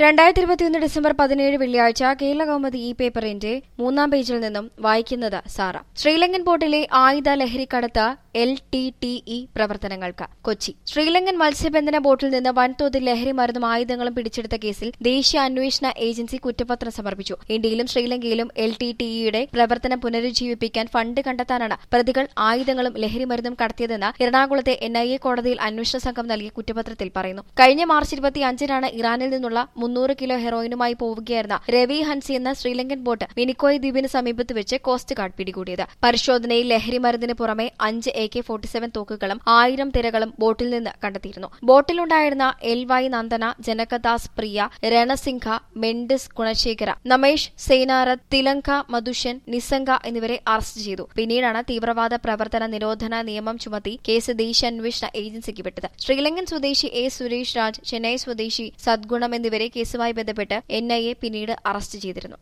രണ്ടായിരത്തി ഇരുപത്തിയൊന്ന് ഡിസംബർ പതിനേഴ് വെള്ളിയാഴ്ച കേരള കൗമുദി ഇ പേപ്പറിന്റെ മൂന്നാം പേജിൽ നിന്നും വായിക്കുന്നത് സാറ ശ്രീലങ്കൻ പോർട്ടിലെ ആയുധ ലഹരിക്കടത്ത് എൽ ടി ടി ഇ പ്രവർത്തനങ്ങൾക്ക് കൊച്ചി ശ്രീലങ്കൻ മത്സ്യബന്ധന ബോട്ടിൽ നിന്ന് വൻതോതിൽ ലഹരി മരുന്നും ആയുധങ്ങളും പിടിച്ചെടുത്ത കേസിൽ ദേശീയ അന്വേഷണ ഏജൻസി കുറ്റപത്രം സമർപ്പിച്ചു ഇന്ത്യയിലും ശ്രീലങ്കയിലും എൽ ടി ടി ഇയുടെ പ്രവർത്തനം പുനരുജ്ജീവിപ്പിക്കാൻ ഫണ്ട് കണ്ടെത്താനാണ് പ്രതികൾ ആയുധങ്ങളും ലഹരി മരുന്നും കടത്തിയതെന്ന് എറണാകുളത്തെ എൻ ഐ എ കോടതിയിൽ അന്വേഷണ സംഘം നൽകിയ കുറ്റപത്രത്തിൽ പറയുന്നു കഴിഞ്ഞ മാർച്ച് ഇരുപത്തിയഞ്ചിനാണ് ഇറാനിൽ നിന്നുള്ള മുന്നൂറ് കിലോ ഹെറോയിനുമായി പോവുകയായിരുന്ന രവി ഹൻസി എന്ന ശ്രീലങ്കൻ ബോട്ട് മിനിക്കോയ് ദ്വീപിന് സമീപത്ത് വെച്ച് കോസ്റ്റ് ഗാർഡ് പിടികൂടിയത് പരിശോധനയിൽ ലഹരി മരുന്നിന് പുറമെ അഞ്ച് എ കെ ഫോർട്ടി സെവൻ തോക്കുകളും ആയിരം തിരകളും ബോട്ടിൽ നിന്ന് കണ്ടെത്തിയിരുന്നു ബോട്ടിലുണ്ടായിരുന്ന എൽ വൈ നന്ദന ജനകദാസ് പ്രിയ രണസിംഹ മെൻഡിസ് ഗുണശേഖര നമേഷ് സേനാരത് തിലങ്ക മധുഷൻ നിസംഗ എന്നിവരെ അറസ്റ്റ് ചെയ്തു പിന്നീടാണ് തീവ്രവാദ പ്രവർത്തന നിരോധന നിയമം ചുമത്തി കേസ് ദേശീയ അന്വേഷണ ഏജൻസിക്ക് വിട്ടത് ശ്രീലങ്കൻ സ്വദേശി എ സുരേഷ് രാജ് ചെന്നൈ സ്വദേശി സദ്ഗുണം എന്നിവരെ കേസുമായി ബന്ധപ്പെട്ട് എൻ ഐ എ പിന്നീട് അറസ്റ്റ് ചെയ്തിരുന്നു